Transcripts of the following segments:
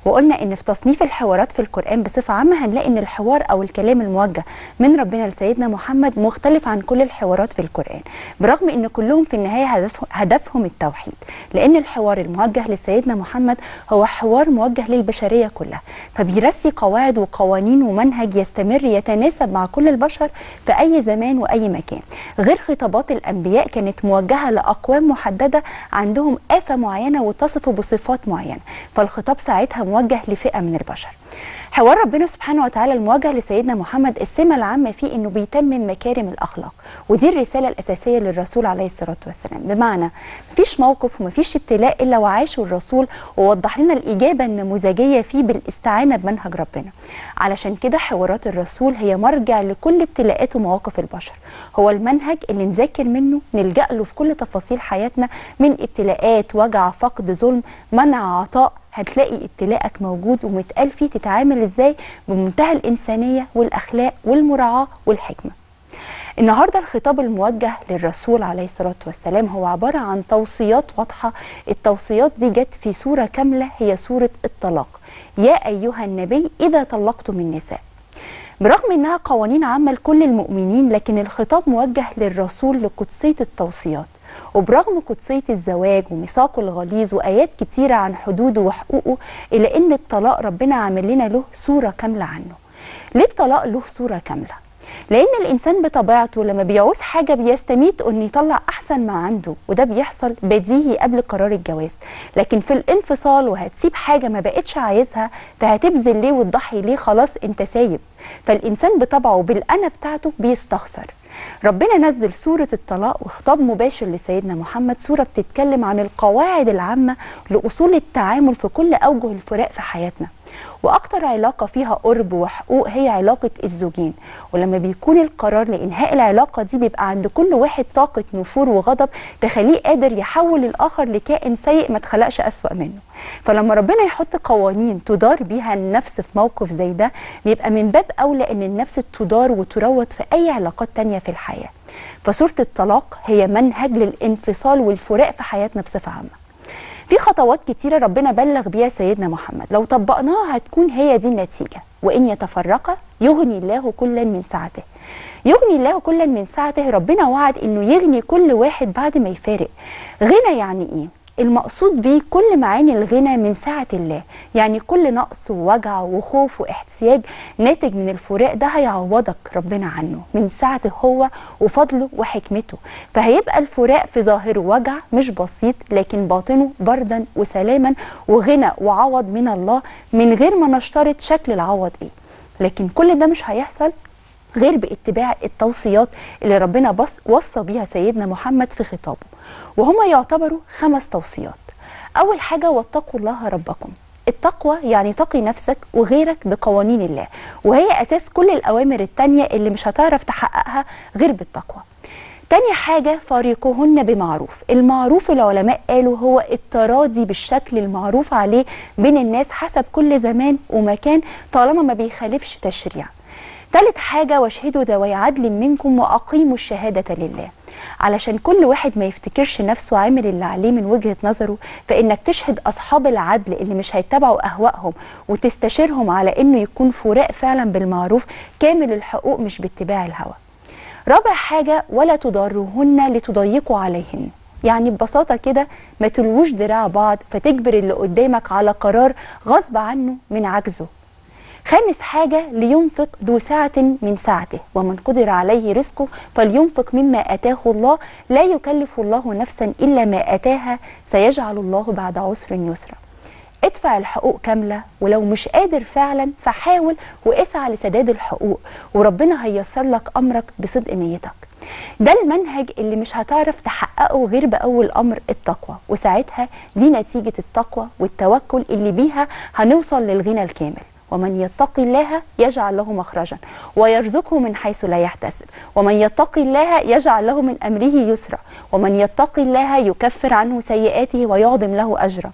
وقلنا ان في تصنيف الحوارات في القران بصفه عامه هنلاقي ان الحوار او الكلام الموجه من ربنا لسيدنا محمد مختلف عن كل الحوارات في القران برغم ان كلهم في النهايه هدف هدفهم التوحيد لان الحوار الموجه لسيدنا محمد هو حوار موجه للبشريه كلها فبيرسي قواعد وقوانين ومنهج يستمر يتناسب مع كل البشر في اي زمان واي مكان غير خطابات الانبياء كانت موجهه لاقوام محدده عندهم افه معينه وتصفوا بصفات معينه فالخطاب ساعتها موجه لفئه من البشر حوار ربنا سبحانه وتعالى الموجه لسيدنا محمد السمه العامه فيه انه بيتمم مكارم الاخلاق ودي الرساله الاساسيه للرسول عليه الصلاه والسلام بمعنى مفيش موقف ومفيش ابتلاء الا وعاشه الرسول ووضح لنا الاجابه النموذجيه فيه بالاستعانه بمنهج ربنا علشان كده حوارات الرسول هي مرجع لكل ابتلاءات ومواقف البشر هو المنهج اللي نذاكر منه نلجا له في كل تفاصيل حياتنا من ابتلاءات وجع فقد ظلم منع عطاء هتلاقي ابتلاءك موجود ومتقال فيه تتعامل ازاي بمنتهى الانسانيه والاخلاق والمراعاه والحكمه النهارده الخطاب الموجه للرسول عليه الصلاه والسلام هو عباره عن توصيات واضحه التوصيات دي جت في سوره كامله هي سوره الطلاق يا ايها النبي اذا طلقتم النساء برغم انها قوانين عامه لكل المؤمنين لكن الخطاب موجه للرسول لقدسيه التوصيات وبرغم قدسية الزواج وميثاقه الغليظ وآيات كتيرة عن حدوده وحقوقه إلا إن الطلاق ربنا عامل لنا له صورة كاملة عنه ليه الطلاق له صورة كاملة؟ لأن الإنسان بطبيعته لما بيعوز حاجة بيستميت إنه يطلع أحسن ما عنده وده بيحصل بديهي قبل قرار الجواز لكن في الانفصال وهتسيب حاجة ما بقتش عايزها فهتبذل ليه وتضحي ليه خلاص أنت سايب فالإنسان بطبعه بالأنا بتاعته بيستخسر ربنا نزل سورة الطلاق وخطاب مباشر لسيدنا محمد سورة بتتكلم عن القواعد العامة لأصول التعامل في كل أوجه الفراق في حياتنا واكتر علاقه فيها قرب وحقوق هي علاقه الزوجين ولما بيكون القرار لانهاء العلاقه دي بيبقى عند كل واحد طاقه نفور وغضب تخليه قادر يحول الاخر لكائن سيء ما اتخلقش اسوا منه فلما ربنا يحط قوانين تدار بيها النفس في موقف زي ده بيبقى من باب اولى ان النفس تدار وتروض في اي علاقات تانية في الحياه فسوره الطلاق هي منهج للانفصال والفراق في حياتنا بصفه عامه في خطوات كتيرة ربنا بلغ بيها سيدنا محمد لو طبقناها هتكون هي دي النتيجة وإن يتفرقا يغني الله كلا من سعته يغني الله كلا من سعته ربنا وعد إنه يغني كل واحد بعد ما يفارق غنى يعني إيه؟ المقصود بيه كل معاني الغنى من سعة الله يعني كل نقص ووجع وخوف واحتياج ناتج من الفراق ده هيعوضك ربنا عنه من سعته هو وفضله وحكمته فهيبقى الفراق في ظاهره وجع مش بسيط لكن باطنه بردا وسلاما وغنى وعوض من الله من غير ما نشترط شكل العوض ايه لكن كل ده مش هيحصل غير باتباع التوصيات اللي ربنا بص وصى بيها سيدنا محمد في خطابه وهما يعتبروا خمس توصيات أول حاجة واتقوا الله ربكم التقوى يعني تقي نفسك وغيرك بقوانين الله وهي أساس كل الأوامر التانية اللي مش هتعرف تحققها غير بالتقوى تاني حاجة فارقوهن بمعروف المعروف العلماء قالوا هو التراضي بالشكل المعروف عليه بين الناس حسب كل زمان ومكان طالما ما بيخالفش تشريع تالت حاجة واشهدوا ذوي عدل منكم وأقيموا الشهادة لله علشان كل واحد ما يفتكرش نفسه عامل اللي عليه من وجهة نظره فإنك تشهد أصحاب العدل اللي مش هيتبعوا أهوائهم وتستشيرهم على إنه يكون فراق فعلا بالمعروف كامل الحقوق مش باتباع الهوى رابع حاجة ولا تضاروهن لتضيقوا عليهن يعني ببساطة كده ما تلوش دراع بعض فتجبر اللي قدامك على قرار غصب عنه من عجزه خامس حاجة لينفق ذو سعة من سعته ومن قدر عليه رزقه فلينفق مما أتاه الله لا يكلف الله نفسا إلا ما أتاها سيجعل الله بعد عسر يسرا ادفع الحقوق كاملة ولو مش قادر فعلا فحاول واسعى لسداد الحقوق وربنا هيسر لك أمرك بصدق نيتك ده المنهج اللي مش هتعرف تحققه غير بأول أمر التقوى وساعتها دي نتيجة التقوى والتوكل اللي بيها هنوصل للغنى الكامل ومن يتق الله يجعل له مخرجا ويرزقه من حيث لا يحتسب ومن يتق الله يجعل له من امره يسرا ومن يتق الله يكفر عنه سيئاته ويعظم له اجرا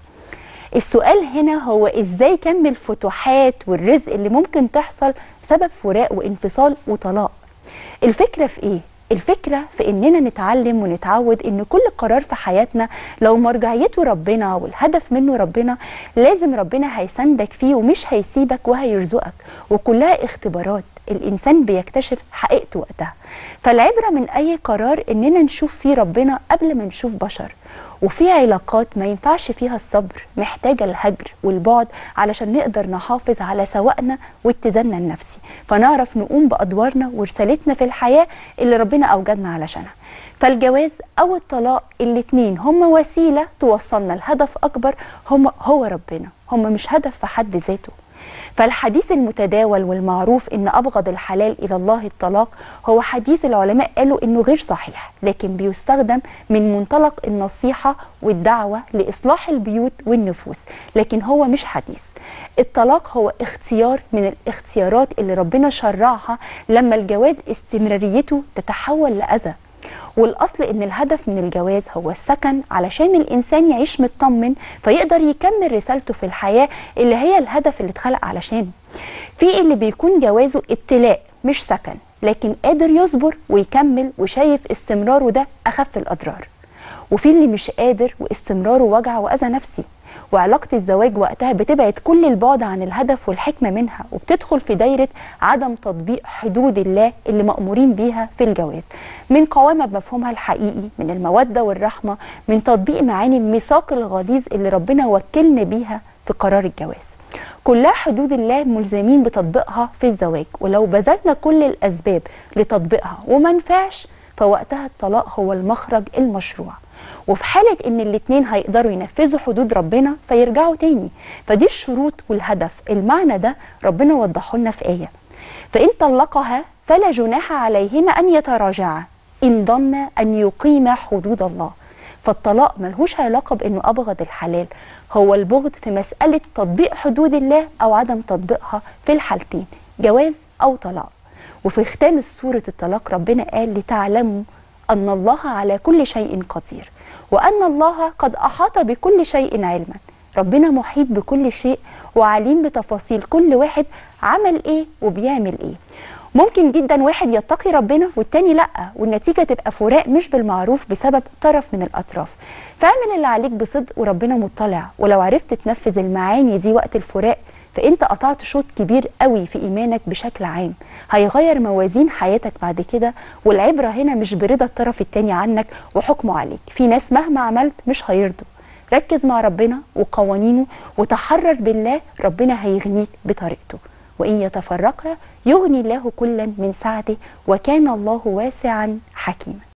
السؤال هنا هو ازاي كم الفتوحات والرزق اللي ممكن تحصل بسبب فراق وانفصال وطلاق الفكره في ايه الفكرة في إننا نتعلم ونتعود إن كل قرار في حياتنا لو مرجعيته ربنا والهدف منه ربنا لازم ربنا هيساندك فيه ومش هيسيبك وهيرزقك وكلها اختبارات الإنسان بيكتشف حقيقته وقتها فالعبرة من أي قرار إننا نشوف فيه ربنا قبل ما نشوف بشر وفي علاقات ما ينفعش فيها الصبر محتاجة الهجر والبعد علشان نقدر نحافظ على سواءنا واتزاننا النفسي فنعرف نقوم بأدوارنا ورسالتنا في الحياة اللي ربنا أوجدنا علشانها فالجواز أو الطلاق الاتنين هما وسيلة توصلنا لهدف أكبر هم هو ربنا هم مش هدف في حد ذاته فالحديث المتداول والمعروف ان ابغض الحلال الى الله الطلاق هو حديث العلماء قالوا انه غير صحيح لكن بيستخدم من منطلق النصيحه والدعوه لاصلاح البيوت والنفوس لكن هو مش حديث الطلاق هو اختيار من الاختيارات اللي ربنا شرعها لما الجواز استمراريته تتحول لاذى والاصل ان الهدف من الجواز هو السكن علشان الانسان يعيش مطمن فيقدر يكمل رسالته في الحياه اللي هي الهدف اللي اتخلق علشانه في اللي بيكون جوازه ابتلاء مش سكن لكن قادر يصبر ويكمل وشايف استمراره ده اخف الاضرار وفي اللي مش قادر واستمراره وجع واذى نفسي وعلاقة الزواج وقتها بتبعد كل البعد عن الهدف والحكمة منها وبتدخل في دايرة عدم تطبيق حدود الله اللي مأمورين بيها في الجواز من قوامة بمفهومها الحقيقي من المودة والرحمة من تطبيق معاني الميثاق الغليظ اللي ربنا وكلنا بيها في قرار الجواز كلها حدود الله ملزمين بتطبيقها في الزواج ولو بذلنا كل الأسباب لتطبيقها وما نفعش فوقتها الطلاق هو المخرج المشروع وفي حالة ان الاتنين هيقدروا ينفذوا حدود ربنا فيرجعوا تاني فدي الشروط والهدف المعنى ده ربنا وضحه لنا في آية فإن طلقها فلا جناح عليهما أن يتراجعا إن ظن أن يقيما حدود الله فالطلاق ملهوش علاقة بأنه أبغض الحلال هو البغض في مسألة تطبيق حدود الله أو عدم تطبيقها في الحالتين جواز أو طلاق وفي ختام سورة الطلاق ربنا قال لتعلموا أن الله على كل شيء قدير وأن الله قد أحاط بكل شيء علما ربنا محيط بكل شيء وعليم بتفاصيل كل واحد عمل ايه وبيعمل ايه ممكن جدا واحد يتقي ربنا والتاني لا والنتيجه تبقى فراق مش بالمعروف بسبب طرف من الاطراف فاعمل اللي عليك بصدق وربنا مطلع ولو عرفت تنفذ المعاني دي وقت الفراق فانت قطعت شوط كبير قوي في ايمانك بشكل عام هيغير موازين حياتك بعد كده والعبره هنا مش برضا الطرف التاني عنك وحكمه عليك في ناس مهما عملت مش هيرضوا ركز مع ربنا وقوانينه وتحرر بالله ربنا هيغنيك بطريقته وإن يتفرقا يغني الله كلا من سعته وكان الله واسعا حكيما